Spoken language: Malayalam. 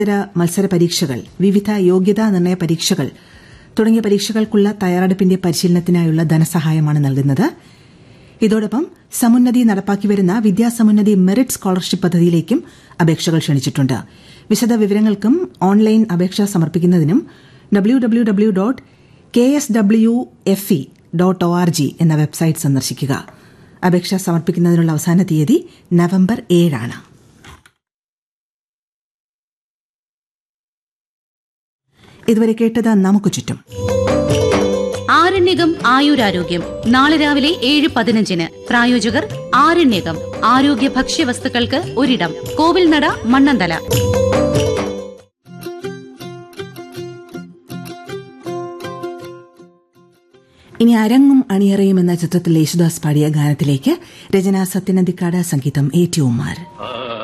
ഇതര മത്സര പരീക്ഷകൾ വിവിധ യോഗ്യതാ നിർണയ പരീക്ഷകൾ തുടങ്ങിയ പരീക്ഷകൾക്കുള്ള തയ്യാറെടുപ്പിന്റെ പരിശീലനത്തിനായുള്ള ധനസഹായമാണ് നൽകുന്നത് ഇതോടൊപ്പം സമുന്നതി നടപ്പാക്കിവരുന്ന വിദ്യാസമുന്നതി മെറിറ്റ് സ്കോളർഷിപ്പ് പദ്ധതിയിലേക്കും അപേക്ഷകൾ ക്ഷണിച്ചിട്ടുണ്ട് വിശദ വിവരങ്ങൾക്കും ഓൺലൈൻ അപേക്ഷ സമർപ്പിക്കുന്നതിനും W W W dot K S W F E dot O R G എന്ന വെബ്സൈറ്റ് സന്ദർശിക്കുക അപേക്ഷ സമർപ്പിക്കുന്നതിനുള്ള അവസാന തീയതി നവംബർ ഏഴാണ് ഇതുവരെ കേട്ടത് നമുക്ക് ചുറ്റും ആരണ്യകം ആയുരാരോഗ്യം നാളെ രാവിലെ ഏഴ് പതിനഞ്ചിന് പ്രായോജകർ ആരണ്യകം ആരോഗ്യ ഭക്ഷ്യവസ്തുക്കൾക്ക് ഒരിടം കോവിൽനട മണ്ണന്തല ഇനി അരങ്ങും അണിയറയും എന്ന ചിത്രത്തിൽ യേശുദാസ് പാടിയ ഗാനത്തിലേക്ക് രചന സത്യനന്ദിക്കാട് സംഗീതം എ ടി ഉമാർ